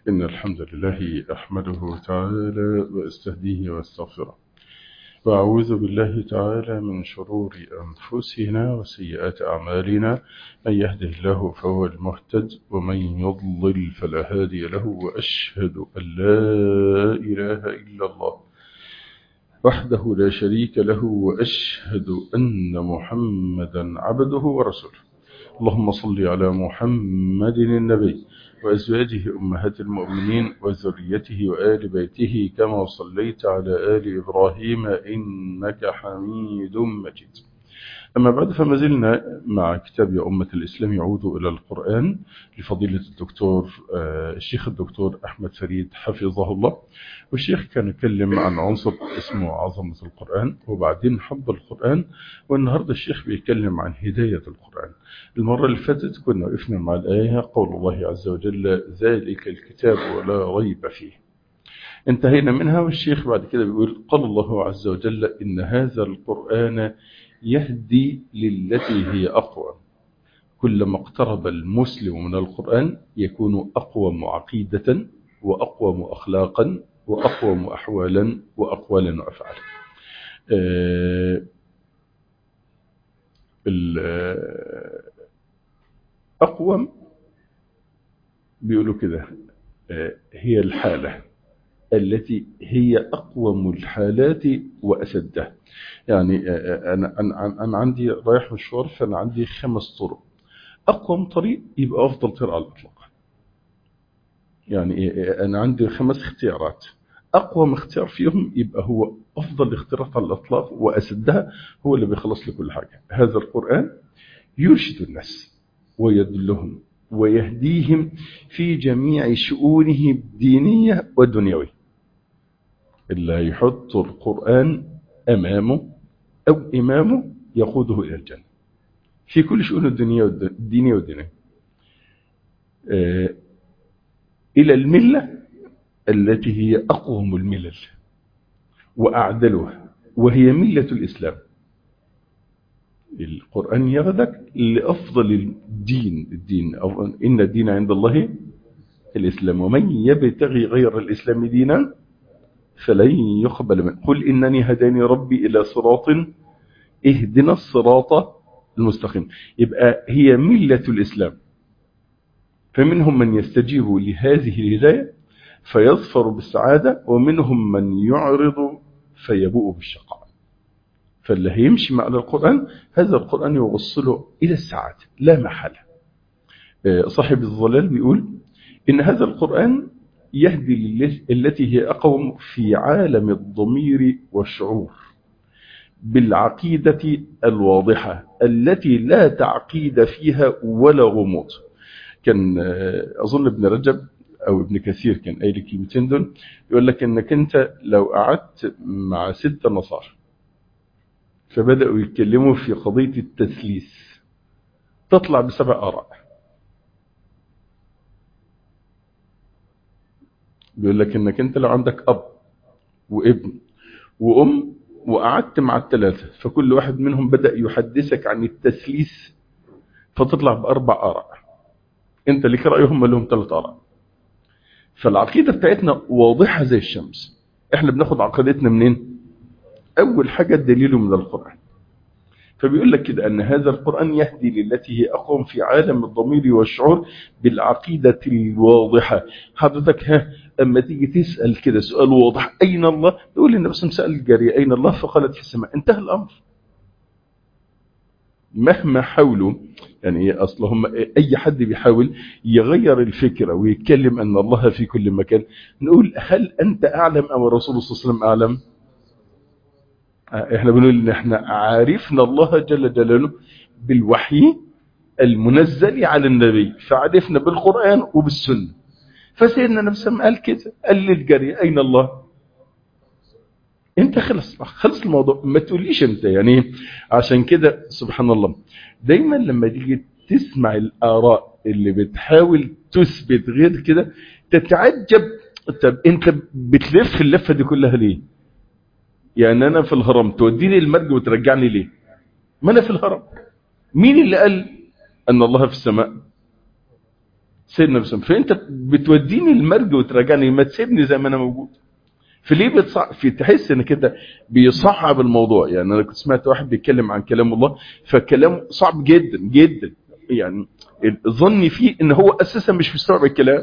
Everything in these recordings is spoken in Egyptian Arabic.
إن الحمد لله أحمده تعالى وأستهديه وأستغفره وأعوذ بالله تعالى من شرور أنفسنا وسيئات أعمالنا من يهده الله فهو المهتد ومن يضلل فلا هادي له وأشهد أن لا إله إلا الله وحده لا شريك له وأشهد أن محمدا عبده ورسوله اللهم صل على محمد النبي وأزواجه أمهات المؤمنين وذريته وآل بيته كما صليت على آل إبراهيم إنك حميد مجيد أما بعد فما زلنا مع كتاب يا أمة الإسلام يعود إلى القرآن لفضيلة الدكتور الشيخ الدكتور أحمد فريد حفظه الله والشيخ كان يتكلم عن عنصر اسمه عظمة القرآن وبعدين حب القرآن والنهاردة الشيخ بيتكلم عن هداية القرآن المرة اللي فاتت كنا وقفنا مع الآية قول الله عز وجل ذلك الكتاب ولا ريب فيه انتهينا منها والشيخ بعد كده بيقول قال الله عز وجل إن هذا القرآن يهدي للتي هي أقوى كلما اقترب المسلم من القرآن يكون أقوم عقيدة وأقوم أخلاقا وأقوم أحوالا وأقوالا وأفعالا أقوم بيقولوا كده هي الحالة التي هي أقوم الحالات وأسدها يعني أنا, أنا, أنا عندي رايح مشوار فأنا عندي خمس طرق أقوم طريق يبقى أفضل طريق على الإطلاق يعني أنا عندي خمس اختيارات أقوم اختيار فيهم يبقى هو أفضل اختيارات على الإطلاق وأسدها هو اللي بيخلص لكل حاجة هذا القرآن يرشد الناس ويدلهم ويهديهم في جميع شؤونه الدينية والدنيوية اللي يحط القرآن أمامه أو إمامه يقوده إلى الجنة في كل شؤون الدنيا والدينية والدنيا إلى الملة التي هي أقوم الملل وأعدلها وهي ملة الإسلام القرآن يغدك لأفضل الدين الدين إن الدين عند الله الإسلام ومن يبتغي غير الإسلام دينا فلن يقبل منه قل إنني هداني ربي إلى صراط اهدنا الصراط المستقيم يبقى هي ملة الإسلام فمنهم من يستجيب لهذه الهداية فيظفر بالسعادة ومنهم من يعرض فيبوء بالشقاء فاللي هيمشي مع القرآن هذا القرآن يوصله إلى السعادة لا محالة صاحب الظلال بيقول إن هذا القرآن يهدي التي هي أقوم في عالم الضمير والشعور بالعقيدة الواضحة التي لا تعقيد فيها ولا غموض كان أظن ابن رجب أو ابن كثير كان قايل الكلمتين دول يقول لك إنك أنت لو قعدت مع ستة نصارى فبدأوا يتكلموا في قضية التثليث تطلع بسبع آراء بيقول لك انك انت لو عندك اب وابن وام وقعدت مع الثلاثة فكل واحد منهم بدأ يحدثك عن التثليث فتطلع بأربع آراء انت لك رأيهم لهم ثلاث آراء فالعقيدة بتاعتنا واضحة زي الشمس احنا بناخد عقيدتنا منين أول حاجة الدليل من القرآن فبيقول لك كده أن هذا القرآن يهدي للتي هي أقوم في عالم الضمير والشعور بالعقيدة الواضحة حضرتك ها أما تيجي تسأل كده سؤال واضح أين الله يقول النبي صلى الله عليه وسلم سأل الجارية أين الله فقالت في السماء انتهى الأمر مهما حاولوا يعني أصلهم أي حد بيحاول يغير الفكرة ويتكلم أن الله في كل مكان نقول هل أنت أعلم أم الرسول صلى الله عليه وسلم أعلم احنا بنقول ان احنا عارفنا الله جل جلاله بالوحي المنزل على النبي فعرفنا بالقرآن وبالسنة فسيدنا النبي صلى الله عليه وسلم قال كده قال للجري اين الله انت خلص خلص الموضوع ما تقوليش انت يعني عشان كده سبحان الله دايما لما تيجي تسمع الاراء اللي بتحاول تثبت غير كده تتعجب طب انت بتلف اللفه دي كلها ليه يعني انا في الهرم توديني المرج وترجعني ليه ما انا في الهرم مين اللي قال ان الله في السماء سيدنا بسم فانت بتوديني المرج وتراجعني ما تسيبني زي ما انا موجود فليه بتصع... في تحس ان كده بيصعب الموضوع يعني انا كنت سمعت واحد بيتكلم عن كلام الله فكلام صعب جدا جدا يعني ظني فيه ان هو اساسا مش مستوعب الكلام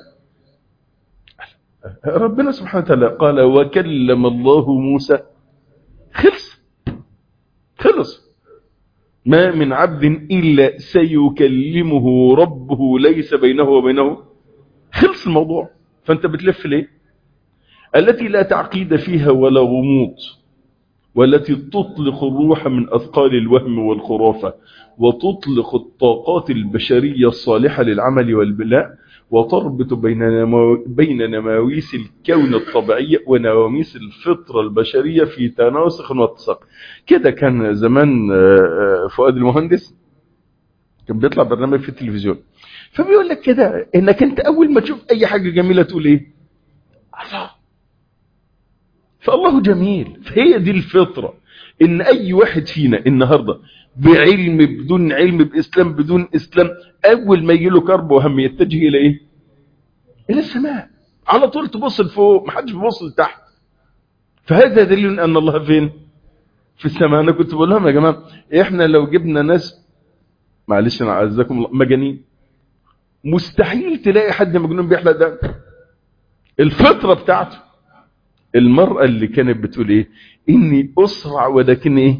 ربنا سبحانه وتعالى قال وكلم الله موسى خلص خلص ما من عبد إلا سيكلمه ربه ليس بينه وبينه خلص الموضوع فأنت بتلف ليه التي لا تعقيد فيها ولا غموض والتي تطلق الروح من أثقال الوهم والخرافة وتطلق الطاقات البشرية الصالحة للعمل والبلاء وتربط بين نمو... بين نماويس الكون الطبيعية ونواميس الفطرة البشرية في تناسق واتساق كده كان زمان فؤاد المهندس كان بيطلع برنامج في التلفزيون فبيقول لك كده انك انت اول ما تشوف اي حاجة جميلة تقول ايه الله فالله جميل فهي دي الفطرة ان اي واحد فينا النهاردة بعلم بدون علم باسلام بدون اسلام اول ما يجي له كرب وهم يتجه الى ايه الى السماء على طول تبص لفوق محدش بيبص لتحت فهذا دليل ان الله فين في السماء انا كنت بقول لهم يا جماعه احنا لو جبنا ناس معلش انا اعزكم الله مجانين مستحيل تلاقي حد مجنون بيحلق ده الفطره بتاعته المراه اللي كانت بتقول ايه اني اسرع ولكن ايه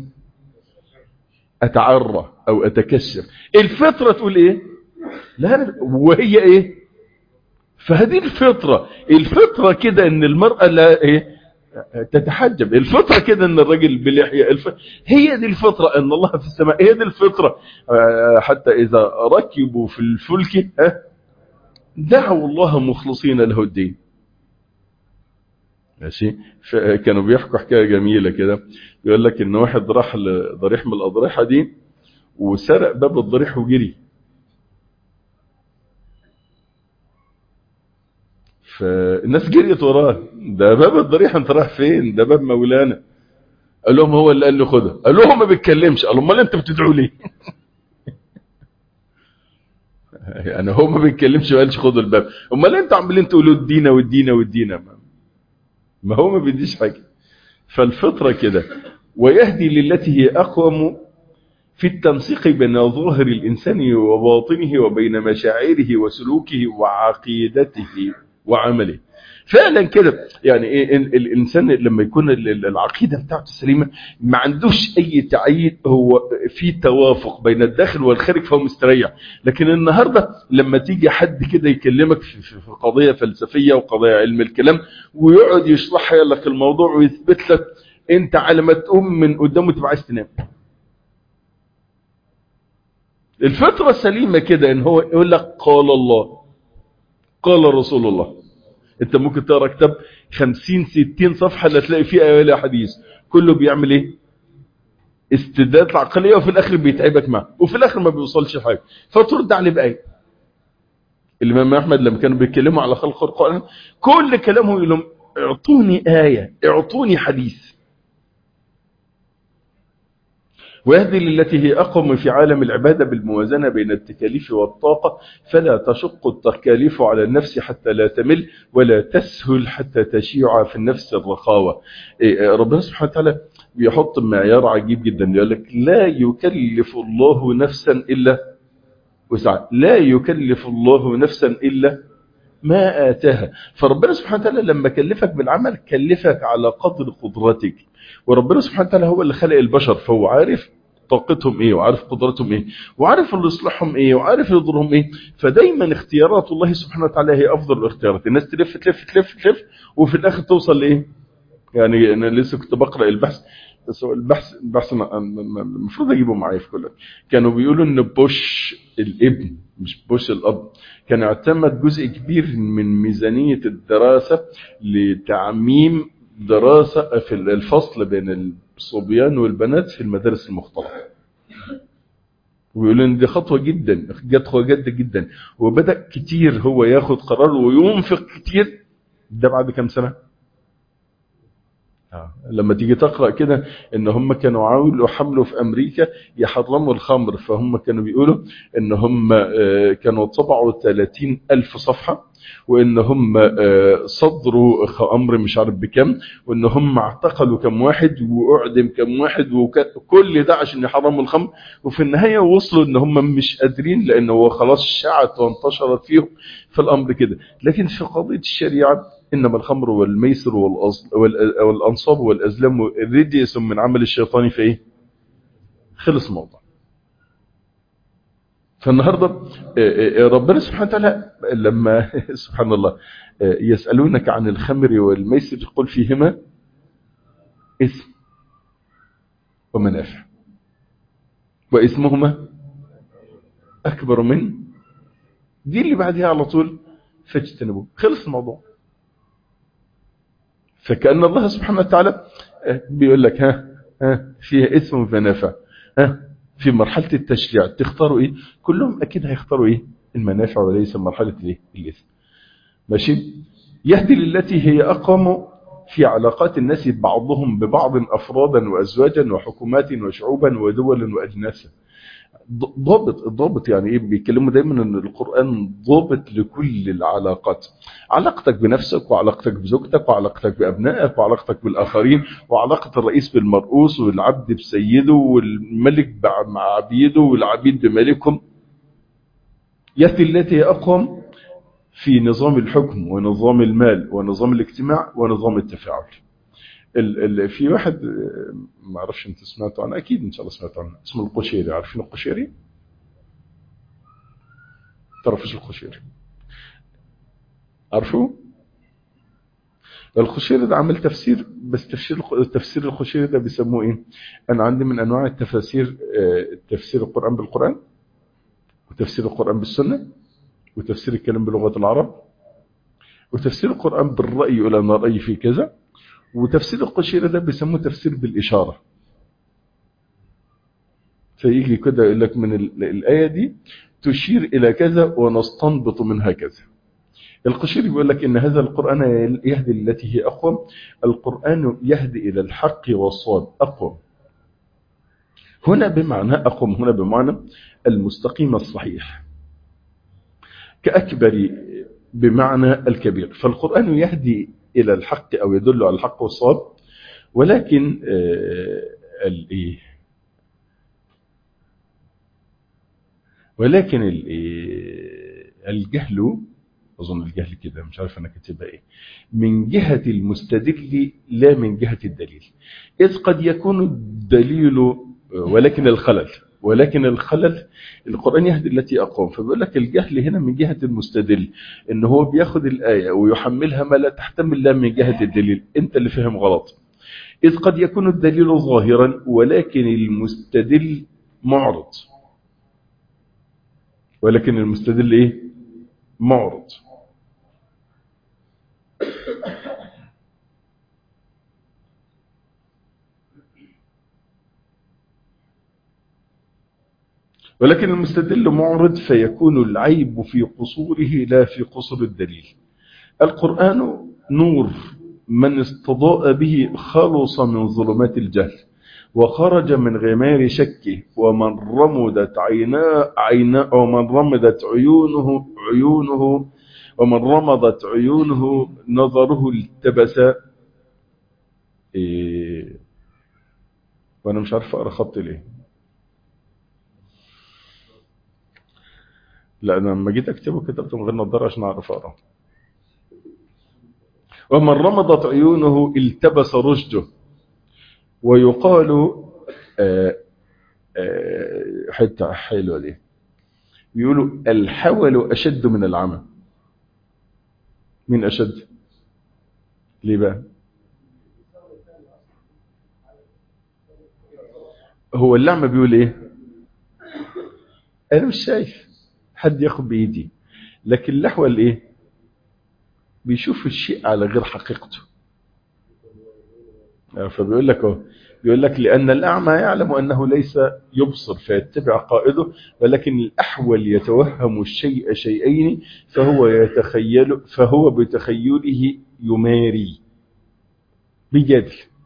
اتعرى او اتكشف الفطره تقول ايه لا وهي ايه فهذه الفطره الفطره كده ان المراه لا ايه تتحجب الفطره كده ان الراجل بلحيه الف... هي دي الفطره ان الله في السماء هي دي الفطره حتى اذا ركبوا في الفلك دعوا الله مخلصين له الدين ماشي كانوا بيحكوا حكايه جميله كده يقول لك ان واحد راح لضريح من الاضرحه دي وسرق باب الضريح وجري فالناس جريت وراه ده باب الضريح انت رايح فين ده باب مولانا قال لهم هو اللي قال له خدها قال لهم ما بيتكلمش قال امال انت بتدعوا ليه يعني هو ما بيتكلمش ما قالش خدوا الباب امال انتوا عمالين تقولوا ادينا وادينا وادينا ما هو ما بيديش حاجه فالفطره كده ويهدي للتي هي اقوم في التنسيق بين ظاهر الانسان وباطنه وبين مشاعره وسلوكه وعقيدته وعمله فعلا كده يعني ايه الانسان لما يكون العقيده بتاعته سليمه ما عندوش اي تعيين هو في توافق بين الداخل والخارج فهو مستريح لكن النهارده لما تيجي حد كده يكلمك في, في قضيه فلسفيه وقضيه علم الكلام ويقعد يشرح لك الموضوع ويثبت لك انت على ما تقوم من قدامه تبقى عايز تنام الفطره السليمه كده ان هو يقول لك قال الله قال رسول الله انت ممكن تقرا كتاب 50 60 صفحه لا تلاقي فيه ايه ولا حديث كله بيعمل ايه استدلالات العقليه وفي الاخر بيتعبك معه وفي الاخر ما بيوصلش حاجه فترد عليه بايه الامام احمد لما كانوا بيتكلموا على خلق القران كل كلامهم يقول لهم اعطوني ايه اعطوني حديث ويهدي للتي هي أقوم في عالم العبادة بالموازنة بين التكاليف والطاقة فلا تشق التكاليف على النفس حتى لا تمل ولا تسهل حتى تشيع في النفس الرخاوة ربنا سبحانه وتعالى بيحط معيار عجيب جدا يقول لك لا يكلف الله نفسا إلا وسعى لا يكلف الله نفسا إلا ما آتاها فربنا سبحانه وتعالى لما كلفك بالعمل كلفك على قدر قدرتك وربنا سبحانه وتعالى هو اللي خلق البشر فهو عارف طاقتهم ايه وعارف قدرتهم ايه وعارف اللي يصلحهم ايه وعارف يضرهم ايه فدايما اختيارات الله سبحانه وتعالى هي افضل الاختيارات الناس تلف تلف تلف تلف وفي الاخر توصل لايه يعني انا لسه كنت بقرا البحث بس هو البحث البحث المفروض اجيبه معايا في كله كانوا بيقولوا ان بوش الابن مش بوش الاب كان اعتمد جزء كبير من ميزانيه الدراسه لتعميم دراسه في الفصل بين الصبيان والبنات في المدارس المختلطه ويقولوا ان دي خطوه جدا خطوه جد جدا وبدا كتير هو ياخد قرار وينفق كتير ده بعد كام سنه آه. لما تيجي تقرأ كده ان هم كانوا عاولوا حملوا في امريكا يحرموا الخمر فهم كانوا بيقولوا ان هم آه، كانوا طبعوا 30 الف صفحة وان هم آه، صدروا خ- امر مش عارف بكم وان هم اعتقلوا كم واحد واعدم كم واحد وكل ده عشان يحرموا الخمر وفي النهاية وصلوا ان هم مش قادرين لان هو خلاص شاعت وانتشرت فيهم في الامر كده لكن في قضية الشريعة إنما الخمر والميسر والأص- وال- والأنصاب والأزلام رجس من عمل الشيطان في إيه؟ خلص الموضوع فالنهاردة آه، آه، ربنا سبحانه وتعالى لما سبحان الله آه، يسألونك عن الخمر والميسر قل فيهما اسم ومنافع واسمهما أكبر من دي اللي بعدها على طول فاجتنبوه خلص الموضوع فكأن الله سبحانه وتعالى آه، بيقول لك ها ها فيها اسم ومنافع ها في مرحلة التشريع تختاروا ايه كلهم اكيد هيختاروا ايه المنافع وليس مرحلة الايه الاثم ماشي يهدي للتي هي اقوم في علاقات الناس بعضهم ببعض افرادا وازواجا وحكومات وشعوبا ودول واجناسا ض- ضابط الضابط يعني ايه بيتكلموا دايما ان القرآن ضابط لكل العلاقات علاقتك بنفسك وعلاقتك بزوجتك وعلاقتك بأبنائك وعلاقتك بالآخرين وعلاقة الرئيس بالمرؤوس والعبد بسيده والملك بع- مع عبيده والعبيد بملكهم يأتي التي أقوم في نظام الحكم ونظام المال ونظام الاجتماع ونظام التفاعل ال ال في واحد آه، ما اعرفش انت سمعت عنه اكيد ان شاء الله سمعت عنه اسمه القشيري عارفين القشيري تعرفوش القشيري عارفه الخشيري ده عمل تفسير بس تفسير تفسير الخشيري ده بيسموه ايه انا عندي من انواع التفاسير آه، تفسير القرآن بالقرآن وتفسير القرآن بالسنة وتفسير الكلام بلغة العرب وتفسير القرآن بالرأي يقول انا رأيي في كذا وتفسير القشيري ده بيسموه تفسير بالإشارة فيجي كده يقول لك من ال- الآية دي تشير إلى كذا ونستنبط منها كذا القشيري بيقول لك إن هذا القرآن يهدي التي هي أقوم القرآن يهدي إلى الحق والصواب أقوم هنا بمعنى أقوم هنا بمعنى المستقيم الصحيح كأكبر بمعنى الكبير فالقرآن يهدي إلى الحق أو يدل على الحق والصواب ولكن آه، الإيه ولكن الإيه الجهل أظن الجهل كده مش عارف أنا كاتبها إيه من جهة المستدل لا من جهة الدليل إذ قد يكون الدليل ولكن الخلل ولكن الخلل القرآن يهدي التي أقوم فبيقول لك الجهل هنا من جهة المستدل إن هو بياخد الآية ويحملها ما لا تحتمل لا من جهة الدليل أنت اللي فهم غلط إذ قد يكون الدليل ظاهرا ولكن المستدل معرض ولكن المستدل إيه معرض ولكن المستدل معرض فيكون العيب في قصوره لا في قصر الدليل القرآن نور من استضاء به خلص من ظلمات الجهل وخرج من غمار شكه ومن رمدت عينا عينا ومن رمدت عيونه عيونه ومن رمضت عيونه نظره التبس إيه وانا مش عارف اقرا خط ليه لا انا لما جيت اكتبه كتبته من غير نظاره عشان اعرف اقرا ومن رمضت عيونه التبس رشده ويقال آه آه حته حلوه دي بيقولوا الحول اشد من العمى مين اشد ليه بقى هو اللعمة بيقول ايه انا مش شايف حد ياخد بايدي لكن الاحول ايه بيشوف الشيء على غير حقيقته فبيقول لك اهو بيقول لك لأن الأعمى يعلم أنه ليس يبصر فيتبع قائده ولكن الأحول يتوهم الشيء شيئين فهو يتخيل فهو بتخيله يماري بيجادل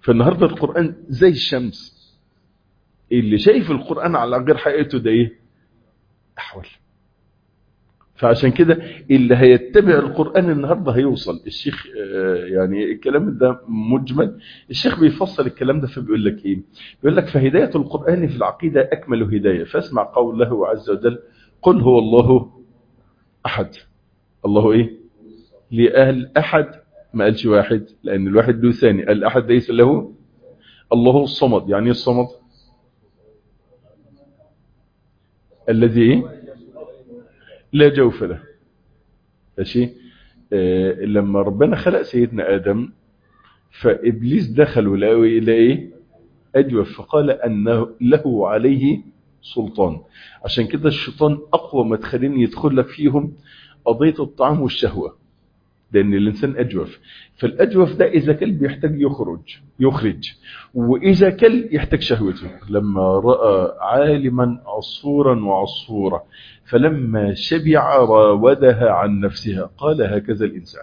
فالنهاردة القرآن زي الشمس اللي شايف القرآن على غير حقيقته ده ايه احول فعشان كده اللي هيتبع القرآن النهاردة هيوصل الشيخ يعني الكلام ده مجمل الشيخ بيفصل الكلام ده فبيقول لك ايه بيقول لك فهداية القرآن في العقيدة أكمل هداية فاسمع قوله عز وجل قل هو الله أحد الله ايه لأهل أحد ما قالش واحد لأن الواحد له ثاني الأحد ليس له الله الصمد يعني الصمد الذي ايه لا جوف له ماشي آه لما ربنا خلق سيدنا آدم فإبليس دخل ولقوا إلى إيه أجوف فقال أنه له عليه سلطان عشان كده الشيطان أقوى ما تخليني يدخل لك فيهم قضية الطعام والشهوة لأن الإنسان أجوف فالأجوف ده إذا كل بيحتاج يخرج يخرج وإذا كل يحتاج شهوته لما رأى عالما عصفورا وعصفورة فلما شبع راودها عن نفسها قال هكذا الإنسان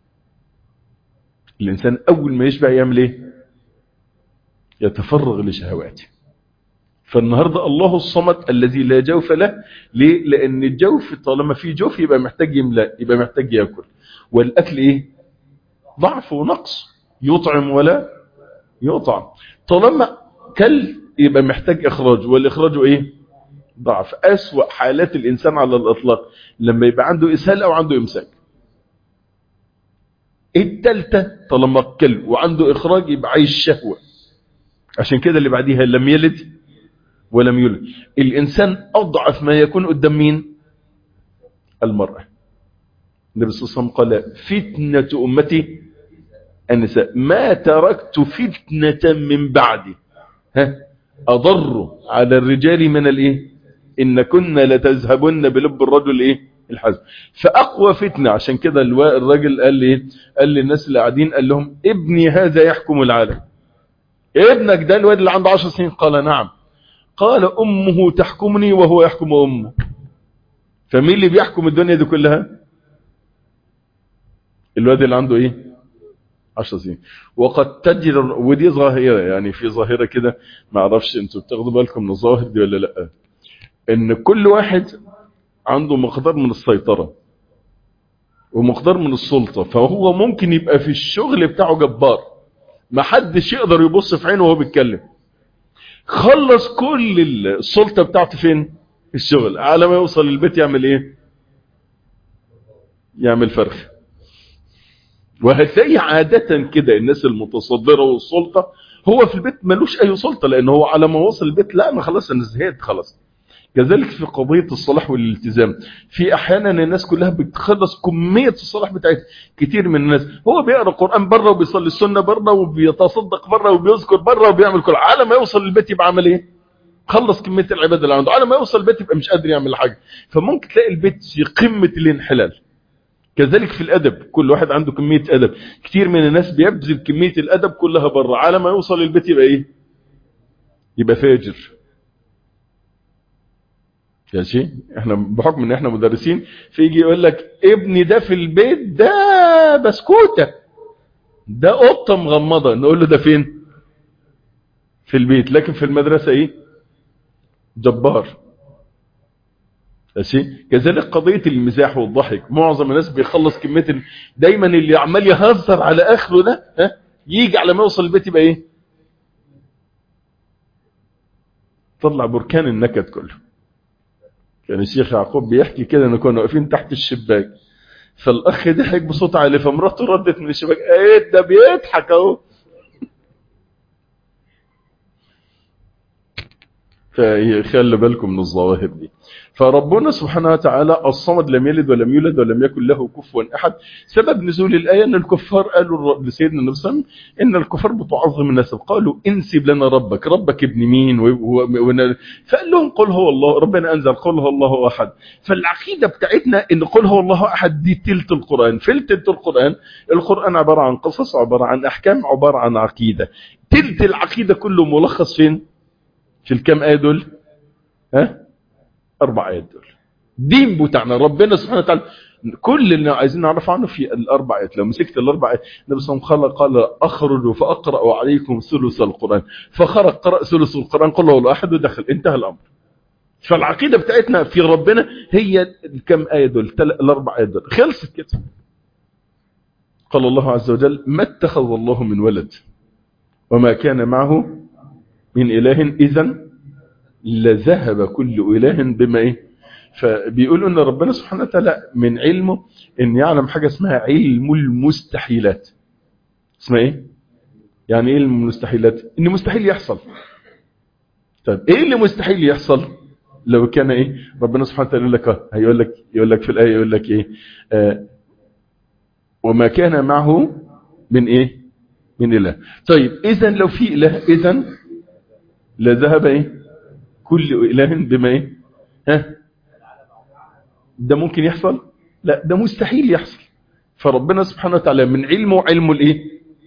الإنسان أول ما يشبع يعمل إيه يتفرغ لشهواته فالنهاردة الله الصمد الذي لا جوف له ليه؟ لأن الجوف طالما في جوف يبقى محتاج يملأ يبقى محتاج يأكل والأكل إيه ضعف ونقص يطعم ولا يطعم طالما كل يبقى محتاج إخراج والإخراج إيه ضعف أسوأ حالات الإنسان على الإطلاق لما يبقى عنده إسهال أو عنده إمساك التالتة طالما كل وعنده إخراج يبقى عايش شهوة عشان كده اللي بعديها لم يلد ولم يولد الإنسان أضعف ما يكون قدام مين المرأة النبي صلى الله عليه وسلم قال فتنة أمتي النساء ما تركت فتنة من بعدي ها أضر على الرجال من الإيه إن كنا لتذهبن بلب الرجل إيه الحزم فأقوى فتنة عشان كده الراجل قال لي قال للناس اللي قاعدين قال لهم ابني هذا يحكم العالم ابنك ده الواد اللي عنده عشر سنين قال نعم قال أمه تحكمني وهو يحكم أمه فمين اللي بيحكم الدنيا دي كلها الواد اللي عنده ايه عشر سنين وقد تجر ودي ظاهرة يعني في ظاهرة كده ما اعرفش انتوا بتاخدوا بالكم من الظاهر دي ولا لا ان كل واحد عنده مقدار من السيطرة ومقدار من السلطة فهو ممكن يبقى في الشغل بتاعه جبار ما حدش يقدر يبص في عينه وهو بيتكلم خلص كل السلطة بتاعته فين في الشغل على ما يوصل البيت يعمل ايه يعمل فرخ وهتلاقي عادة كده الناس المتصدرة والسلطة هو في البيت ملوش اي سلطة لان هو على ما وصل البيت لا ما خلاص انا زهقت خلاص كذلك في قضية الصلاح والالتزام في احيانا الناس كلها بتخلص كمية الصلاح بتاعتها كتير من الناس هو بيقرأ القرآن بره وبيصلي السنة بره وبيتصدق بره وبيذكر بره وبيعمل كل على ما يوصل البيت يبقى عمل ايه خلص كمية العبادة اللي عنده على ما يوصل البيت يبقى مش قادر يعمل حاجة فممكن تلاقي البيت في قمة الانحلال كذلك في الأدب كل واحد عنده كمية أدب كتير من الناس بيبذل كمية الأدب كلها بره على ما يوصل البيت يبقى إيه يبقى فاجر يا شيء احنا بحكم ان احنا مدرسين فيجي يقول لك ابني ده في البيت ده بسكوتة ده قطة مغمضة نقول له ده فين في البيت لكن في المدرسة ايه جبار ماشي كذلك قضية المزاح والضحك معظم الناس بيخلص كمية ال... دايما اللي عمال يهزر على اخره ده ها يجي على ما يوصل البيت يبقى ايه طلع بركان النكد كله كان الشيخ يعقوب بيحكي كده ان كنا واقفين تحت الشباك فالاخ ضحك بصوت عالي فمراته ردت من الشباك ايه ده بيضحك اهو فخلي بالكم من الظواهر دي فربنا سبحانه وتعالى الصمد لم يلد ولم يولد ولم يكن له كفوا احد سبب نزول الايه ان الكفار قالوا لسيدنا النبي صلى الله عليه وسلم ان الكفار بتعظم النسب قالوا انسب لنا ربك ربك ابن مين و... و... و... فقال لهم قل هو الله ربنا انزل قل هو الله احد فالعقيده بتاعتنا ان قل هو الله احد دي تلت القران في تلت القران القران عباره عن قصص عباره عن احكام عباره عن عقيده تلت العقيده كله ملخص فين في الكام آية دول ها أربع آيات دول دين بتاعنا ربنا سبحانه وتعالى كل اللي عايزين نعرف عنه في الاربع ايات لو مسكت الاربع ايات النبي صلى الله عليه وسلم قال اخرج فاقرا عليكم ثلث القران فخرج قرا ثلث القران قل هو احد ودخل انتهى الامر فالعقيده بتاعتنا في ربنا هي كم ايه دول الاربع ايات دول خلصت كده قال الله عز وجل ما اتخذ الله من ولد وما كان معه من اله اذا لذهب كل اله بما ايه فبيقولوا ان ربنا سبحانه وتعالى من علمه ان يعلم حاجة اسمها علم المستحيلات اسمها ايه يعني ايه المستحيلات ان مستحيل يحصل طيب ايه اللي مستحيل يحصل لو كان ايه ربنا سبحانه وتعالى يقول لك هيقول لك يقول لك في الايه يقول لك ايه آه وما كان معه من ايه من اله طيب اذا لو في اله اذا لذهب ايه كل اله بما ايه ها ده ممكن يحصل لا ده مستحيل يحصل فربنا سبحانه وتعالى من علمه علم الايه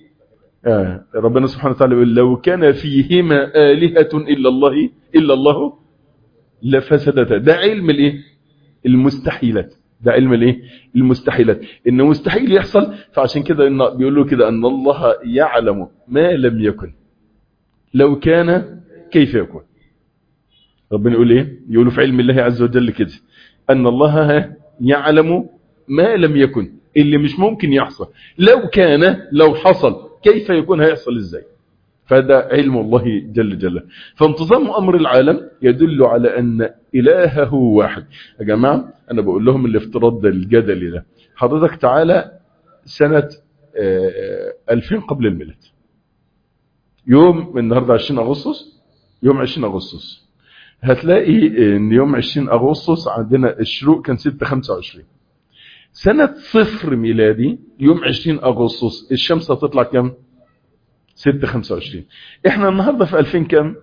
آه ربنا سبحانه وتعالى يقول لو كان فيهما آلهة إلا الله إلا الله لفسدتا ده علم الايه المستحيلات ده علم الايه المستحيلات انه مستحيل يحصل فعشان كده إن بيقولوا كده ان الله يعلم ما لم يكن لو كان كيف يكون ربنا يقول ايه يقولوا في علم الله عز وجل كده أن الله يعلم ما لم يكن اللي مش ممكن يحصل لو كان لو حصل كيف يكون هيحصل ازاي فهذا علم الله جل جلاله فانتظام أمر العالم يدل على أن إلهه واحد يا جماعة أنا بقول لهم الافتراض ده الجدلي ده حضرتك تعالى سنة 2000 قبل الميلاد يوم النهاردة 20 أغسطس يوم 20 أغسطس هتلاقي ان يوم 20 اغسطس عندنا الشروق كان 6 25 سنة صفر ميلادي يوم 20 اغسطس الشمس هتطلع كام 6 25 احنا النهاردة في 2000 كام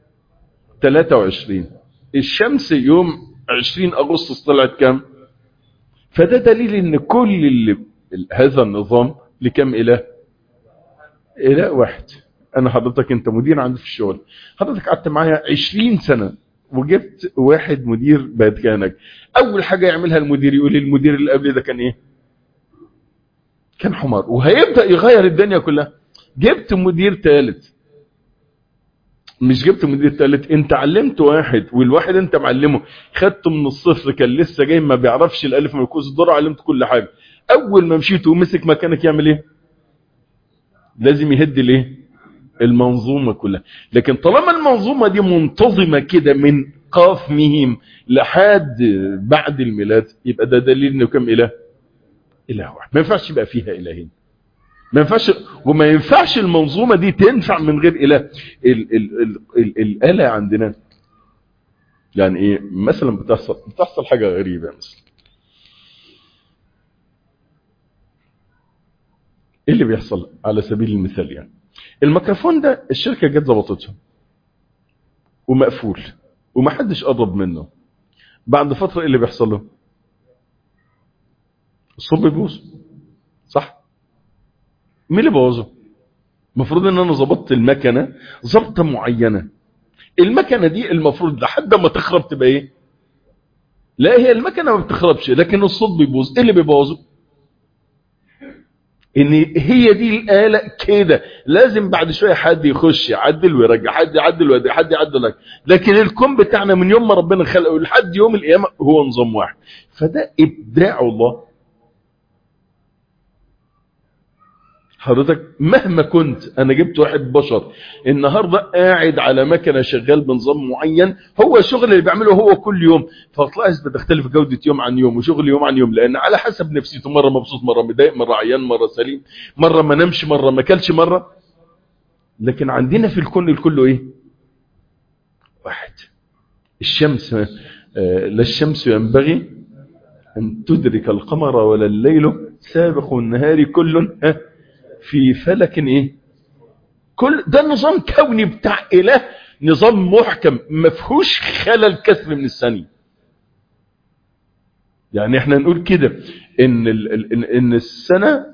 23 الشمس يوم 20 اغسطس طلعت كام فده دليل ان كل اللي هذا النظام لكم اله اله واحد انا حضرتك انت مدير عندي في الشغل حضرتك قعدت معايا 20 سنة وجبت واحد مدير بعد كانك اول حاجة يعملها المدير يقول لي المدير اللي قبل ده كان ايه كان حمار وهيبدأ يغير الدنيا كلها جبت مدير ثالث مش جبت مدير ثالث انت علمت واحد والواحد انت معلمه خدته من الصفر كان لسه جاي ما بيعرفش الالف من الكوز الدور علمت كل حاجة اول ما مشيت ومسك مكانك يعمل ايه لازم يهد الايه المنظومة كلها لكن طالما المنظومة دي منتظمة كده من قاف ميم لحد بعد الميلاد يبقى ده دليل انه كم اله اله واحد ما ينفعش يبقى فيها الهين ما ينفعش وما ينفعش المنظومة دي تنفع من غير اله ال ال ال ال الآلة عندنا يعني ايه مثلا بتحصل بتحصل حاجة غريبة مثلا ايه اللي بيحصل على سبيل المثال يعني الميكروفون ده الشركة جت ظبطته ومقفول ومحدش قرب منه بعد فترة ايه اللي بيحصل له الصوت بيبوظ صح مين اللي بوظه المفروض ان انا ظبطت المكنة ظبطة معينة المكنة دي المفروض لحد ما تخرب تبقى ايه لا هي المكنة ما بتخربش لكن الصوت بيبوظ ايه اللي بيبوظه ان هي دي الآلة كده لازم بعد شوية حد يخش يعدل ويرجع حد يعدل ويرجع حد يعدل لك لكن الكون بتاعنا من يوم ما ربنا خلقه لحد يوم القيامة هو نظام واحد فده ابداع الله حضرتك مهما كنت انا جبت واحد بشر النهاردة قاعد على مكنة شغال بنظام معين هو الشغل اللي بيعمله هو كل يوم فهتلاحظ بتختلف جودة يوم عن يوم وشغل يوم عن يوم لان على حسب نفسيته مرة مبسوط مرة مضايق مرة عيان مرة سليم مرة ما نمش مرة ما كلش مرة لكن عندنا في الكون الكل ايه واحد الشمس لا الشمس ينبغي ان تدرك القمر ولا الليل سابق النهار كل ها في فلك ايه كل ده نظام كوني بتاع اله نظام محكم ما فيهوش خلل كسر من الثانيه يعني احنا نقول كده ان ال ان السنه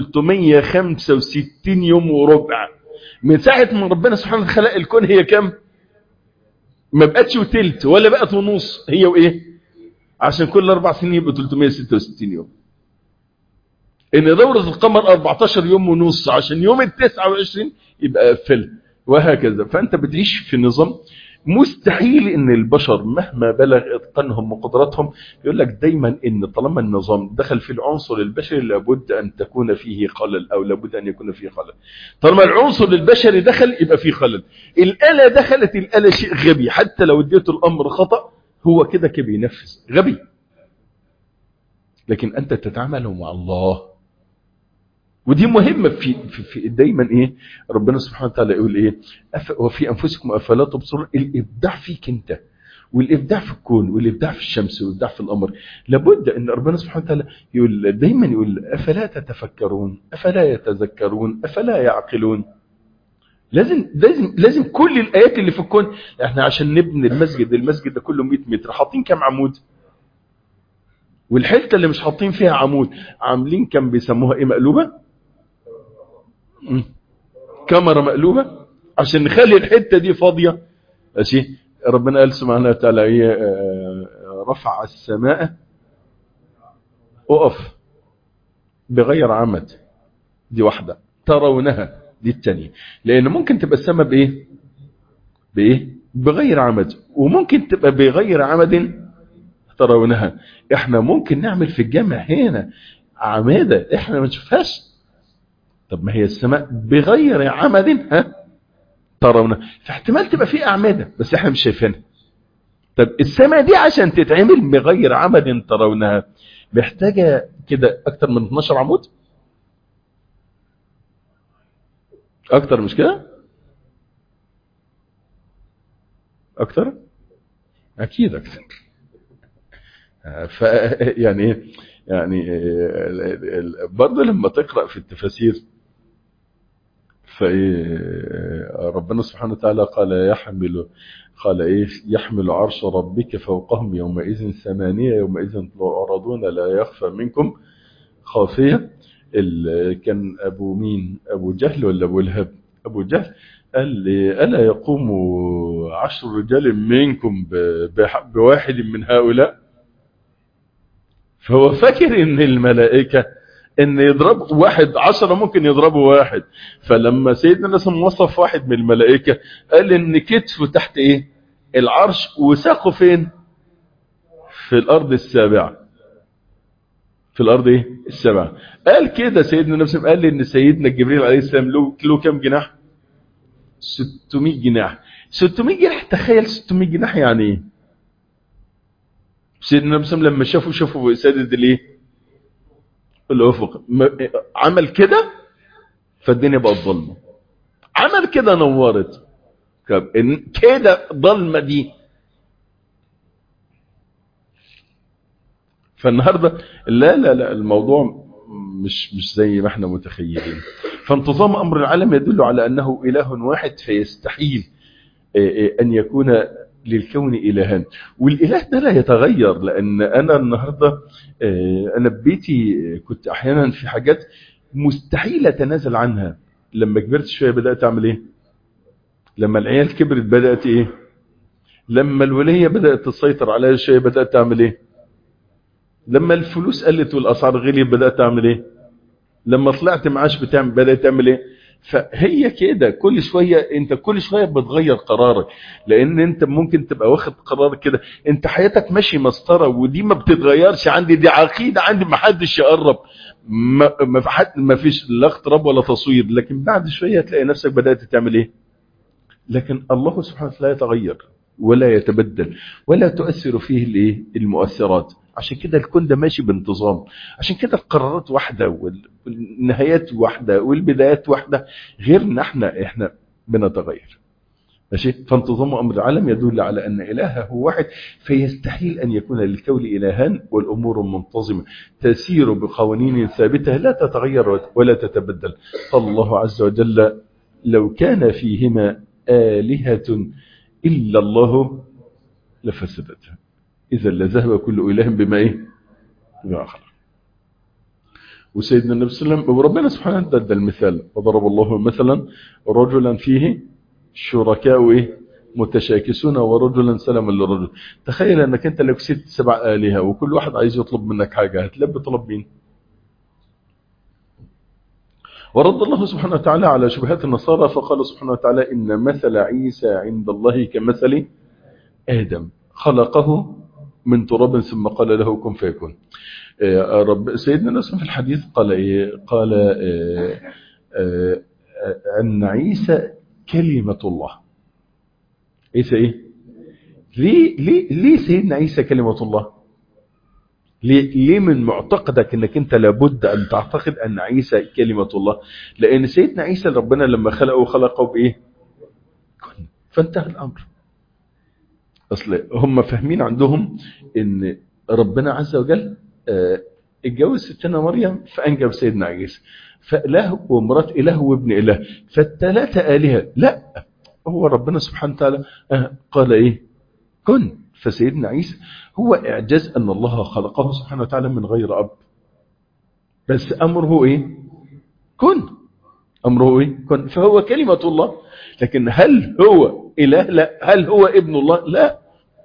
365 يوم وربع من ساعه ما ربنا سبحانه وتعالى خلق الكون هي كام ما بقتش وتلت ولا بقت ونص هي وايه عشان كل اربع سنين يبقى 366 يوم ان دورة القمر 14 يوم ونص عشان يوم ال 29 يبقى قفل وهكذا فانت بتعيش في نظام مستحيل ان البشر مهما بلغ اتقانهم وقدراتهم يقول لك دايما ان طالما النظام دخل في العنصر البشري لابد ان تكون فيه خلل او لابد ان يكون فيه خلل طالما العنصر البشري دخل يبقى فيه خلل الآلة دخلت الآلة شيء غبي حتى لو اديته الامر خطأ هو كده كده بينفذ غبي لكن انت تتعامل مع الله ودي مهمة في, في, في دايما ايه ربنا سبحانه وتعالى يقول ايه أف وفي انفسكم افلا تبصرون الابداع فيك انت والابداع في الكون والابداع في الشمس والابداع في الامر لابد ان ربنا سبحانه وتعالى يقول دايما يقول افلا تتفكرون افلا يتذكرون افلا يعقلون لازم لازم لازم كل الايات اللي في الكون احنا عشان نبني المسجد المسجد ده كله 100 متر حاطين كام عمود والحته اللي مش حاطين فيها عمود عاملين كم بيسموها ايه مقلوبه كاميرا مقلوبة عشان نخلي الحتة دي فاضية ماشي ربنا قال سبحانه وتعالى ايه رفع السماء اقف بغير عمد دي واحدة ترونها دي التانية لان ممكن تبقى السماء بايه بايه بغير عمد وممكن تبقى بغير عمد ترونها احنا ممكن نعمل في الجامع هنا عمادة احنا ما نشوفهاش طب ما هي السماء بغير عمد ها ترونها فاحتمال تبقى في أعمدة بس احنا مش شايفينها طب السماء دي عشان تتعمل بغير عمد ترونها محتاجة كده أكتر من 12 عمود أكتر مش كده أكتر أكيد أكتر ف يعني يعني برضه لما تقرأ في التفاسير فربنا سبحانه وتعالى قال يحمل قال ايه يحمل عرش ربك فوقهم يومئذ ثمانية يومئذ تعرضون لا يخفى منكم خافية كان ابو مين ابو جهل ولا ابو لهب ابو جهل قال لي ألا يقوم عشر رجال منكم بواحد من هؤلاء فهو فاكر ان الملائكة ان يضرب واحد عشرة ممكن يضربوا واحد فلما سيدنا نسم وصف واحد من الملائكة قال ان كتفه تحت ايه العرش وساقه فين في الارض السابعة في الارض ايه السابعة قال كده سيدنا نفسه قال لي ان سيدنا جبريل عليه السلام له له كام جناح 600 جناح 600 جناح تخيل 600 جناح يعني ايه سيدنا نفسه لما شافوا شافوا سادة الايه الافق عمل كده فالدنيا بقت ظلمه عمل كده نورت كده ظلمه دي فالنهارده لا لا لا الموضوع مش مش زي ما احنا متخيلين فانتظام امر العالم يدل على انه اله واحد فيستحيل ان يكون للكون إلها والإله ده لا يتغير لأن أنا النهاردة أنا ببيتي كنت أحيانا في حاجات مستحيل أتنازل عنها لما كبرت شوية بدأت أعمل إيه لما العيال كبرت بدأت إيه لما الولية بدأت تسيطر عليها شوية بدأت تعمل إيه لما الفلوس قلت والأسعار غليت بدأت تعمل إيه لما طلعت معاش بتعمل بدأت تعمل إيه فهي كده كل شوية انت كل شوية بتغير قرارك لان انت ممكن تبقى واخد قرار كده انت حياتك ماشي مسطرة ودي ما بتتغيرش عندي دي عقيدة عندي ما حدش يقرب ما, ما, حد ما فيش لا اقتراب ولا تصوير لكن بعد شوية تلاقي نفسك بدأت تعمل ايه لكن الله سبحانه وتعالى لا يتغير ولا يتبدل ولا تؤثر فيه الايه المؤثرات عشان كده الكون ده ماشي بانتظام عشان كده القرارات واحدة والنهايات واحدة والبدايات واحدة غيرنا احنا احنا بنتغير ماشي فانتظام امر العالم يدل على ان الهه هو واحد فيستحيل ان يكون للكون الهان والامور منتظمه تسير بقوانين ثابته لا تتغير ولا تتبدل قال الله عز وجل لو كان فيهما آلهة إلا الله لفسدتها إذا لذهب كل إله بما إيه بما آخر وسيدنا النبي صلى الله عليه وسلم وربنا سبحانه وتعالى المثال وضرب الله مثلا رجلا فيه شركاء إيه متشاكسون ورجلا سلما لرجل تخيل انك انت لو كسبت سبع آلهة وكل واحد عايز يطلب منك حاجة هتلبي طلب مين ورد الله سبحانه وتعالى على شبهات النصارى فقال سبحانه وتعالى إن مثل عيسى عند الله كمثل آدم خلقه من تراب ثم قال له كن فيكون رب سيدنا نسمع في الحديث قال إيه قال إيه إيه أن عيسى كلمة الله عيسى إيه ليه, ليه, ليه سيدنا عيسى كلمة الله ليه, ليه من معتقدك انك انت لابد ان تعتقد ان عيسى كلمة الله لان سيدنا عيسى ربنا لما خلقه خلقه بايه كن فانتهى الامر اصل هم فاهمين عندهم ان ربنا عز وجل اتجوز ستنا مريم فانجب سيدنا عيسى فاله ومرات اله وابن اله فالثلاثه الهه لا هو ربنا سبحانه وتعالى قال ايه كن فسيدنا عيسى هو اعجاز ان الله خلقه سبحانه وتعالى من غير اب بس امره ايه كن امره ايه كن فهو كلمه الله لكن هل هو اله لا هل هو ابن الله لا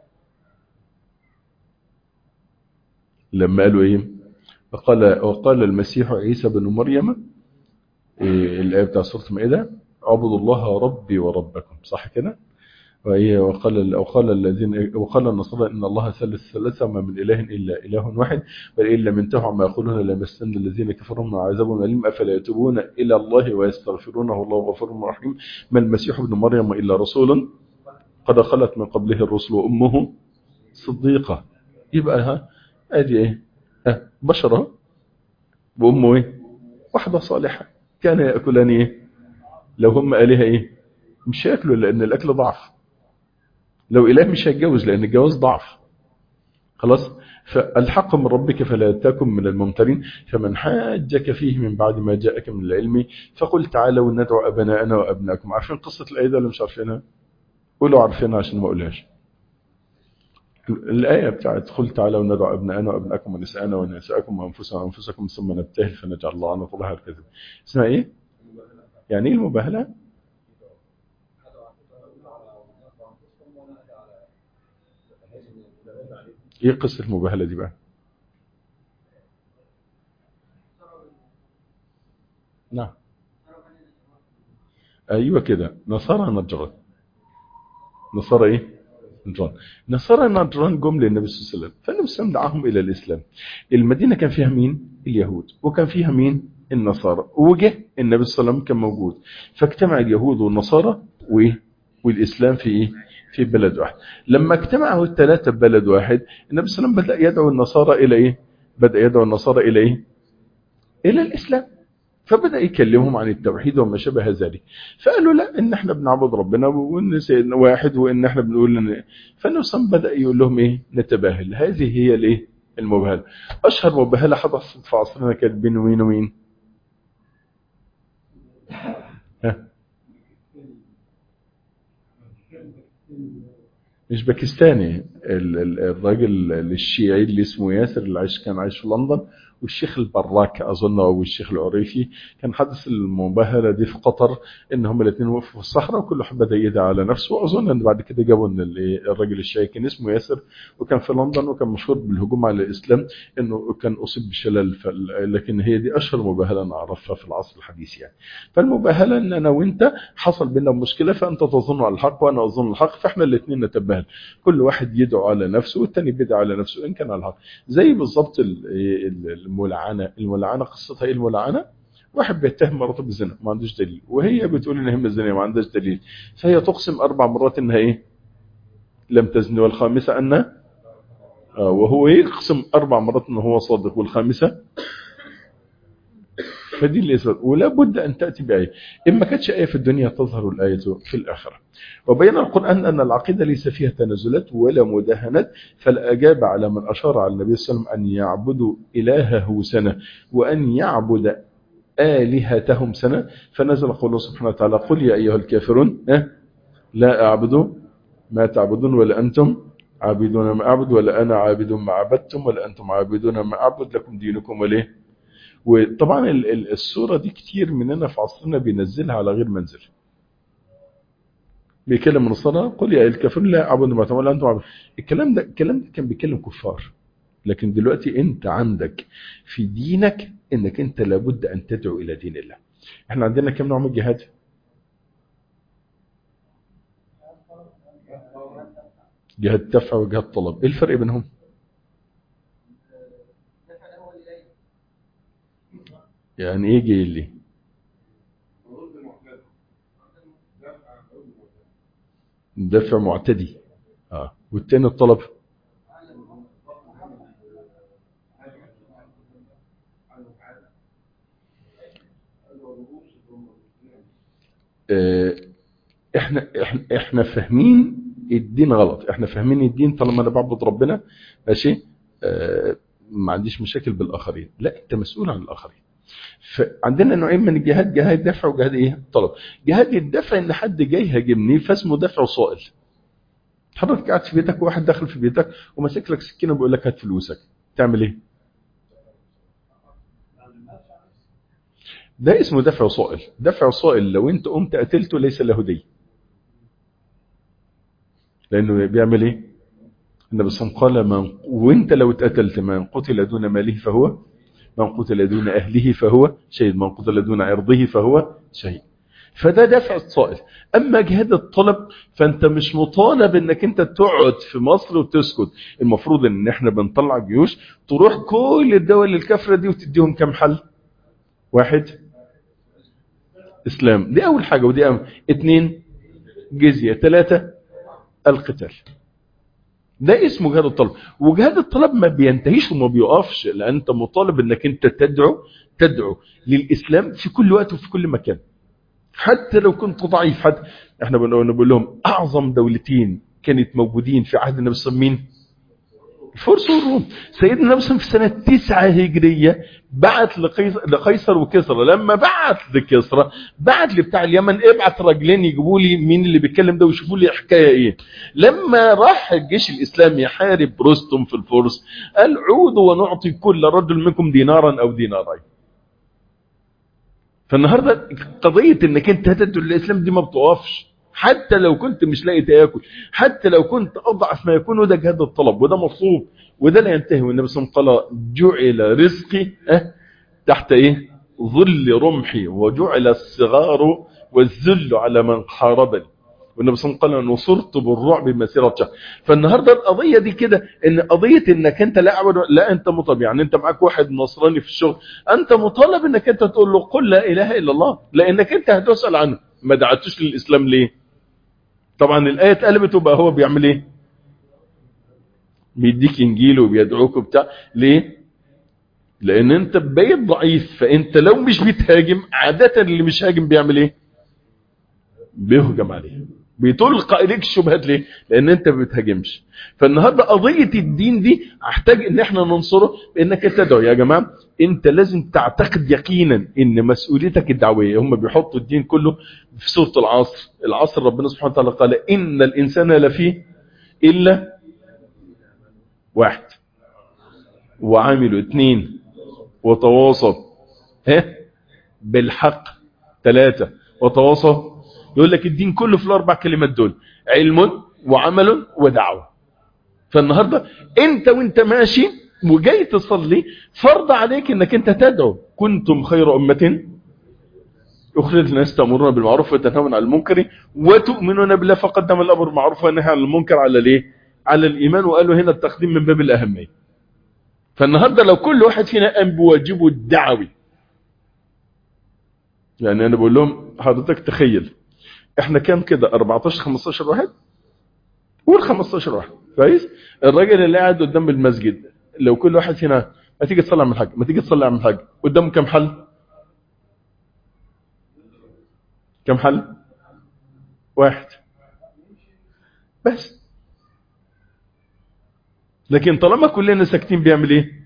لما قالوا ايه وقال وقال المسيح عيسى بن مريم إيه الايه بتاع سوره المائده اعبدوا الله ربي وربكم صح كده وقال وقال الذين وقال النصارى ان الله ثالث ثلاثه وما من اله الا اله واحد بل ان لم ينتهوا عما يقولون لمسن الذين كفروا من عذاب اليم افلا يتوبون الى الله ويستغفرونه والله غفور رحيم ما المسيح ابن مريم الا رسول قد خلت من قبله الرسل وامه صديقه يبقى ها ادي ايه ها بشره وامه ايه واحده صالحه كان ياكلان ايه لو هم الهه ايه مش هياكلوا لان الاكل ضعف لو اله مش هيتجوز لان الجواز ضعف خلاص فالحق من ربك فلا تكن من الممترين فمن حاجك فيه من بعد ما جاءك من العلم فقل تعالوا ندعو ابناءنا وابناءكم عارفين قصه الايه ده ولا مش عارفينها قولوا عارفينها عشان ما اقولهاش الآية بتاعت قل تعالوا ندعو أبناءنا وأبناءكم ونساءنا ونساءكم وأنفسنا وأنفسكم ثم نبتهل فنجعل الله عنه طلها الكذب اسمها إيه؟ يعني إيه المباهلة؟ ايه قصة المباهلة دي بقى نعم ايوه كده نصارى نجران نصارى ايه نجران نصارى نجران جم للنبي صلى الله عليه وسلم فالنبي صلى الله عليه وسلم دعاهم الى الاسلام المدينة كان فيها مين اليهود وكان فيها مين النصارى وجه النبي صلى الله عليه وسلم كان موجود فاجتمع اليهود والنصارى وايه والاسلام في ايه في بلد واحد لما اجتمعوا الثلاثة ببلد واحد النبي صلى الله عليه وسلم بدأ يدعو النصارى إلى إيه بدأ يدعو النصارى إلى إيه إلى الإسلام فبدأ يكلمهم عن التوحيد وما شابه ذلك فقالوا لا إن إحنا بنعبد ربنا وإن سيدنا واحد وإن إحنا بنقول إن فالنبي صلى الله عليه وسلم بدأ يقول لهم إيه نتباهل هذه هي الإيه المباهلة أشهر مباهلة حدثت في عصرنا كانت بين ومين ومين ها مش باكستاني الراجل الشيعي اللي اسمه ياسر اللي عايش كان عايش في لندن والشيخ البراك اظن او الشيخ العريفي كان حدث المباهله دي في قطر ان هم الاثنين وقفوا في الصحراء وكل واحد بدا يدعي على نفسه واظن ان بعد كده جابوا ان الراجل الشيعي كان اسمه ياسر وكان في لندن وكان مشهور بالهجوم على الاسلام انه كان اصيب بشلل لكن هي دي اشهر مباهله انا اعرفها في العصر الحديث يعني فالمباهله ان انا وانت حصل بينا مشكله فانت تظن على الحق وانا اظن الحق فاحنا الاثنين نتباهل كل واحد يدعو على نفسه والثاني بيدعو على نفسه ان كان على الحق زي بالظبط الملعنه الملعنه قصتها ايه الملعنه واحد بيتهم مراته بالزنا ما عندوش دليل وهي بتقول ان هي مزنيه ما عندهاش دليل فهي تقسم اربع مرات انها ايه لم تزني والخامسه ان آه وهو يقسم اربع مرات ان هو صادق والخامسه فدي الإثبات ولا بد أن تأتي بآية إن ما كانتش آية في الدنيا تظهر الآية في الآخرة وبين القرآن أن العقيدة ليس فيها تنازلات ولا مداهنات فالأجاب على من أشار على النبي صلى الله عليه وسلم أن يعبدوا إلهه سنة وأن يعبد آلهتهم سنة فنزل قوله سبحانه وتعالى قل يا أيها الكافرون لا أعبد ما تعبدون ولا أنتم عابدون ما أعبد ولا أنا عابد ما عبدتم ولا أنتم عابدون ما أعبد لكم دينكم وليه وطبعا الصورة دي كتير مننا في عصرنا بينزلها على غير منزل بيكلم النصارى قل يا الكافرون لا اعبد ما تعملون انتم عبد الكلام ده الكلام ده كان بيكلم كفار لكن دلوقتي انت عندك في دينك انك انت لابد ان تدعو الى دين الله احنا عندنا كم نوع من الجهاد جهاد دفع وجهاد طلب ايه الفرق بينهم يعني ايه جاي لي دفع معتدي اه والتاني الطلب آه، احنا احنا احنا فاهمين الدين غلط احنا فاهمين الدين طالما انا بعبد ربنا ماشي آه، ما عنديش مشاكل بالاخرين لا انت مسؤول عن الاخرين فعندنا نوعين من الجهاد جهاد دفع وجهاد ايه طلب جهاد الدفع ان حد جاي هاجمني فاسمه دفع صائل حضرتك قاعد في بيتك وواحد داخل في بيتك وماسك لك سكينه وبيقول لك هات فلوسك تعمل ايه ده اسمه دفع صائل دفع صائل لو انت قمت قتلته ليس له دي لانه بيعمل ايه النبي صلى الله عليه وسلم قال من وانت لو اتقتلت من قتل دون ماله فهو من قتل دون اهله فهو شهيد من قتل دون عرضه فهو شهيد فده دفع الصائل اما جهاد الطلب فانت مش مطالب انك انت تقعد في مصر وتسكت المفروض ان احنا بنطلع جيوش تروح كل الدول الكافره دي وتديهم كم حل واحد اسلام دي اول حاجه ودي أهم. اتنين جزيه ثلاثه القتال ده اسمه جهاد الطلب وجهاد الطلب ما بينتهيش وما بيقفش لان انت مطالب انك انت تدعو تدعو للاسلام في كل وقت وفي كل مكان حتى لو كنت ضعيف حتى احنا بنقول لهم اعظم دولتين كانت موجودين في عهد النبي صلى الله عليه وسلم مين الفرس والروم سيدنا النبي صلى الله عليه وسلم في سنة تسعة هجرية بعت لقيصر, لقيصر وكسرى لما بعت لكسرى بعت لبتاع اليمن ابعت رجلين يجيبوا لي مين اللي بيتكلم ده ويشوفوا لي حكاية ايه لما راح الجيش الاسلامي يحارب رستم في الفرس قال عودوا ونعطي كل رجل منكم دينارا او دينارين فالنهاردة قضية انك انت تدعو الاسلام دي ما بتقفش حتى لو كنت مش لاقي تاكل حتى لو كنت اضعف ما يكون وده جهاد الطلب وده مطلوب وده لا ينتهي والنبي صلى الله عليه وسلم قال جعل رزقي أه تحت ايه ظل رمحي وجعل الصغار والذل على من حاربني والنبي صلى الله عليه وسلم قال نصرت بالرعب مسيرة شهر فالنهاردة القضية دي كده ان قضية انك انت لا عبد لا انت مطالب يعني انت معاك واحد نصراني في الشغل انت مطالب انك انت تقول له قل لا اله الا الله لانك انت هتسأل عنه ما دعتوش للاسلام ليه طبعا الآية اتقلبت وبقى هو بيعمل ايه بيديك انجيل وبيدعوك وبتاع ليه لان انت بقيت ضعيف فانت لو مش بتهاجم عادة اللي مش هاجم بيعمل ايه بيهجم عليه بيتلقى اليك الشبهات ليه لان انت ما بتهاجمش فالنهارده قضيه الدين دي احتاج ان احنا ننصره بانك تدعو يا جماعه انت لازم تعتقد يقينا ان مسؤوليتك الدعويه هم بيحطوا الدين كله في سوره العصر العصر ربنا سبحانه وتعالى قال ان الانسان لفيه الا واحد وعاملوا اثنين وتواصوا ها بالحق ثلاثه وتواصوا يقول لك الدين كله في الاربع كلمات دول علم وعمل ودعوه فالنهارده انت وانت ماشي وجاي تصلي فرض عليك انك انت تدعو كنتم خير امه اخرج الناس تامرون بالمعروف وتنهون عن المنكر وتؤمنون بالله فقدم الامر بالمعروف والنهي عن المنكر على الايه على الايمان وقالوا هنا التقديم من باب الاهميه فالنهارده لو كل واحد فينا قام بواجبه الدعوي يعني انا بقول لهم حضرتك تخيل احنا كام كده 14 15 واحد قول 15 واحد كويس الراجل اللي قاعد قدام المسجد لو كل واحد فينا ما تيجي تصلي على الحاج ما تيجي تصلي على الحاج قدامه كام حل كام حل واحد بس لكن طالما كلنا ساكتين بيعمل ايه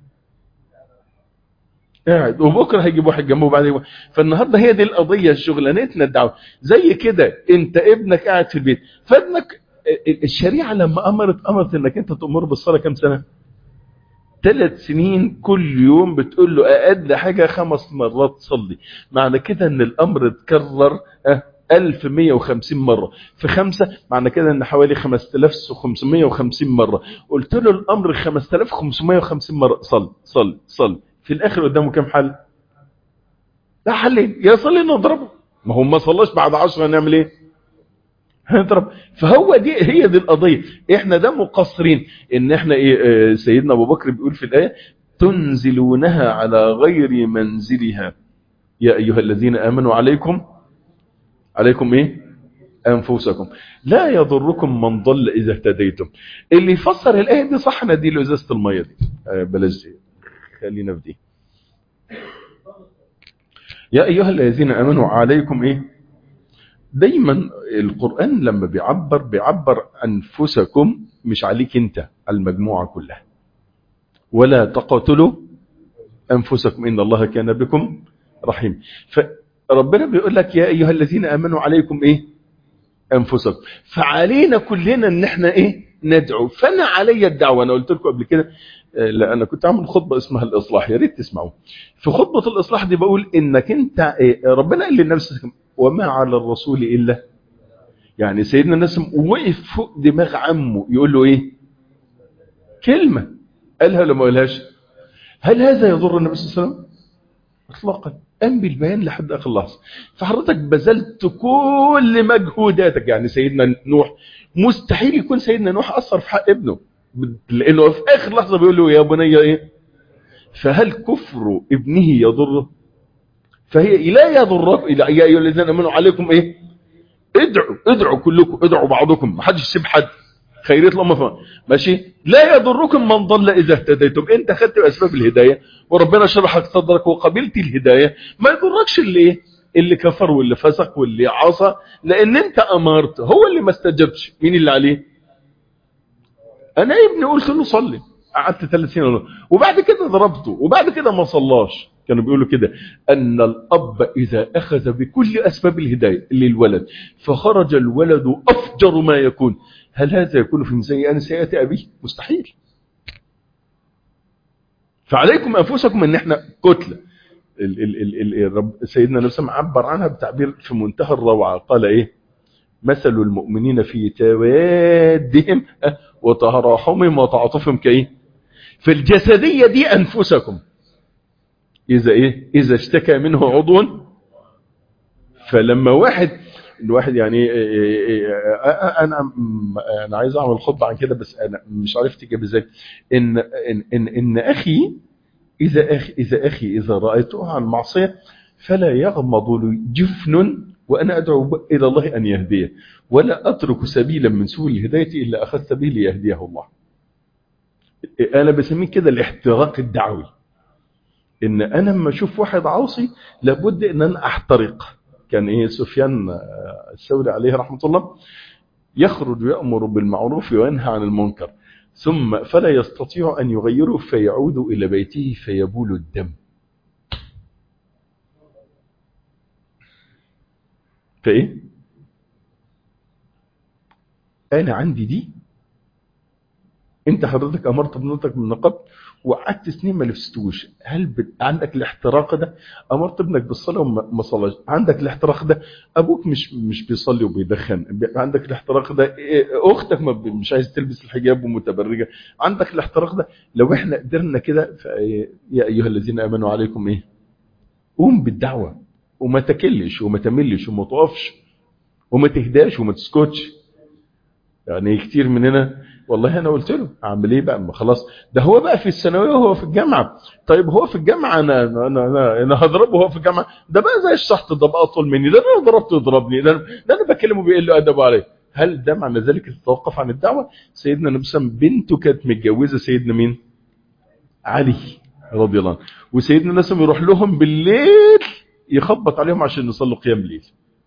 قاعد وبكره هيجيب واحد جنبه بعدين فالنهارده هي دي القضيه شغلانتنا الدعوه زي كده انت ابنك قاعد في البيت فابنك الشريعه لما امرت امرت انك انت تامره بالصلاه كام سنه ثلاث سنين كل يوم بتقول له اقل حاجه خمس مرات صلي معنى كده ان الامر اتكرر اه 1150 مرة في خمسة معنى كده ان حوالي 5550 مرة قلت له الامر 5550 مرة صل صل صل في الاخر قدامه كم حل لا حلين يا صلي نضربه ما هو ما صلاش بعد عشرة هنعمل ايه هنضرب فهو دي هي دي القضية احنا ده مقصرين ان احنا ايه سيدنا ابو بكر بيقول في الايه تنزلونها على غير منزلها يا ايها الذين امنوا عليكم عليكم ايه انفسكم لا يضركم من ضل اذا اهتديتم اللي يفسر الايه دي صح ندي له ازازه الميه دي بلاش دي خلينا في دي يا ايها الذين امنوا عليكم ايه دايما القرآن لما بيعبر بيعبر أنفسكم مش عليك أنت على المجموعة كلها ولا تقتلوا أنفسكم إن الله كان بكم رحيم فربنا بيقول لك يا أيها الذين آمنوا عليكم إيه أنفسكم فعلينا كلنا إن إحنا إيه ندعو فأنا علي الدعوة أنا قلت لكم قبل كده لا أنا كنت عامل خطبة اسمها الإصلاح يا ريت تسمعوا في خطبة الإصلاح دي بقول إنك أنت إيه ربنا قال للنفس وما على الرسول إلا يعني سيدنا الناس وقف فوق دماغ عمه يقول له إيه كلمة قالها ولا ما قالهاش هل هذا يضر النبي صلى الله عليه وسلم اطلاقا قام بالبيان لحد اخر لحظه فحضرتك بذلت كل مجهوداتك يعني سيدنا نوح مستحيل يكون سيدنا نوح اثر في حق ابنه لانه في اخر لحظه بيقول له يا بني ايه فهل كفر ابنه يضره فهي لا يضركم يا ايها الذين امنوا عليكم ايه ادعوا ادعوا كلكم ادعوا بعضكم ما حدش يسيب حد خيريه الامه فهم. ماشي لا يضركم من ضل اذا اهتديتم انت خدت اسباب الهدايه وربنا شرحك صدرك وقبلت الهدايه ما يضركش اللي ايه اللي كفر واللي فسق واللي عصى لان انت امرت هو اللي ما استجبش مين اللي عليه انا ابني قلت له صلي قعدت ثلاث سنين وبعد كده ضربته وبعد كده ما صلاش كانوا بيقولوا كده أن الأب إذا أخذ بكل أسباب الهداية للولد فخرج الولد أفجر ما يكون هل هذا يكون في ميزان سيئة أبيه؟ مستحيل فعليكم أنفسكم أن احنا كتلة ال ال ال ال الرب سيدنا نفسه عبر عنها بتعبير في منتهى الروعة قال إيه مثل المؤمنين في توادهم وتراحمهم وتعاطفهم كإيه في الجسدية دي أنفسكم إذا إيه إذا اشتكى منه عضو فلما واحد الواحد يعني انا انا عايز اعمل خطبه عن كده بس انا مش عارف تجيب ازاي ان ان ان, إن اخي اذا اخي اذا اخي اذا رايته عن معصيه فلا يغمض له جفن وانا ادعو الى الله ان يهديه ولا اترك سبيلا من سبل الهدايه الا اخذت به ليهديه الله انا بسميه كده الاحتراق الدعوي ان انا لما اشوف واحد عاصي لابد ان انا احترق كان ايه سفيان الثوري عليه رحمه الله يخرج يأمر بالمعروف وينهى عن المنكر ثم فلا يستطيع ان يغيره فيعود الى بيته فيبول الدم فايه انا عندي دي انت حضرتك امرت ابنتك من قبل وقعدت سنين ما لبستوش هل ب... عندك الاحتراق ده امرت ابنك بالصلاه وما صلاش عندك الاحتراق ده ابوك مش مش بيصلي وبيدخن عندك الاحتراق ده اختك ما ب... مش عايز تلبس الحجاب ومتبرجه عندك الاحتراق ده لو احنا قدرنا كده ف... يا ايها الذين امنوا عليكم ايه قوم بالدعوه وما تكلش وما تملش وما تقفش وما تهداش وما تسكتش يعني كتير مننا والله انا قلت له اعمل ايه بقى ما خلاص ده هو بقى في الثانويه وهو في الجامعه طيب هو في الجامعه انا انا انا, أنا هضربه وهو في الجامعه ده بقى زي الشحط ده بقى اطول مني ده انا ضربته يضربني ده, ده انا بكلمه بيقول له ادبه عليه هل ده معنى ذلك تتوقف عن الدعوه سيدنا النبي صلى الله عليه وسلم بنته كانت متجوزه سيدنا مين علي رضي الله عنه وسيدنا النبي يروح لهم بالليل يخبط عليهم عشان يصلوا قيام الليل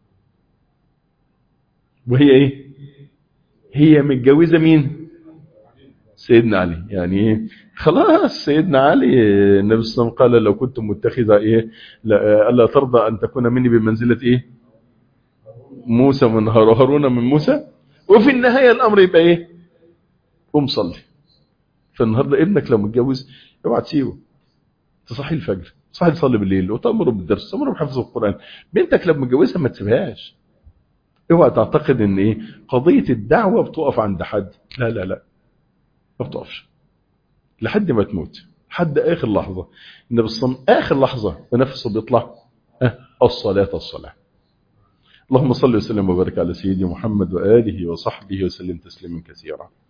وهي ايه هي متجوزه مين سيدنا علي يعني ايه خلاص سيدنا علي النبي صلى الله عليه وسلم قال لو كنت متخذا ايه لا الا ترضى ان تكون مني بمنزله ايه موسى من هارون من موسى وفي النهايه الامر يبقى ايه قوم صلي فالنهارده ابنك لو متجوز اوعى تسيبه تصحي الفجر تصحي تصلي بالليل وتامره بالدرس تامره بحفظ القران بنتك لو متجوزها ما تسيبهاش اوعى تعتقد ان ايه قضية الدعوة بتقف عند حد لا لا لا ما بتقفش لحد ما تموت لحد اخر لحظة النبي صلى الله عليه وسلم اخر لحظة ونفسه بيطلع أه الصلاة الصلاة اللهم صل وسلم وبارك على سيدي محمد وآله وصحبه وسلم تسليما كثيرا